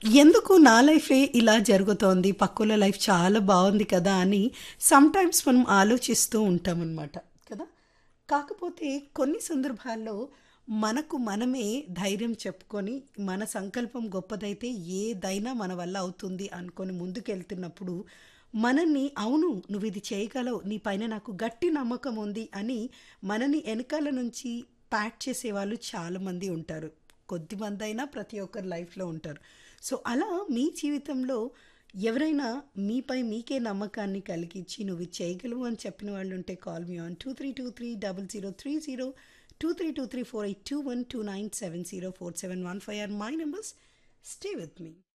ఎందుకు నా లైఫే ఇలా జరుగుతోంది పక్కుల లైఫ్ చాలా బాగుంది కదా అని సమ్టైమ్స్ మనం ఆలోచిస్తూ ఉంటామన్నమాట కదా కాకపోతే కొన్ని సందర్భాల్లో మనకు మనమే ధైర్యం చెప్పుకొని మన సంకల్పం గొప్పదైతే ఏదైనా మన వల్ల అవుతుంది అనుకొని ముందుకెళ్తున్నప్పుడు మనల్ని అవును నువ్వు ఇది చేయగలవు నీ పైన నాకు గట్టి నమ్మకం ఉంది అని మనని వెనకాల నుంచి ప్యాట్ చేసేవాళ్ళు చాలామంది ఉంటారు కొద్దిమంది అయినా ప్రతి ఒక్కరి లైఫ్లో ఉంటారు సో అలా మీ జీవితంలో ఎవరైనా మీపై మీకే నమ్మకాన్ని కలిగించి నువ్వు ఇది చేయగలవు అని చెప్పిన వాళ్ళు ఉంటే call me on two three two three double zero three zero two three two three four eight two one two nine seven zero four seven one five or my numbers stay with me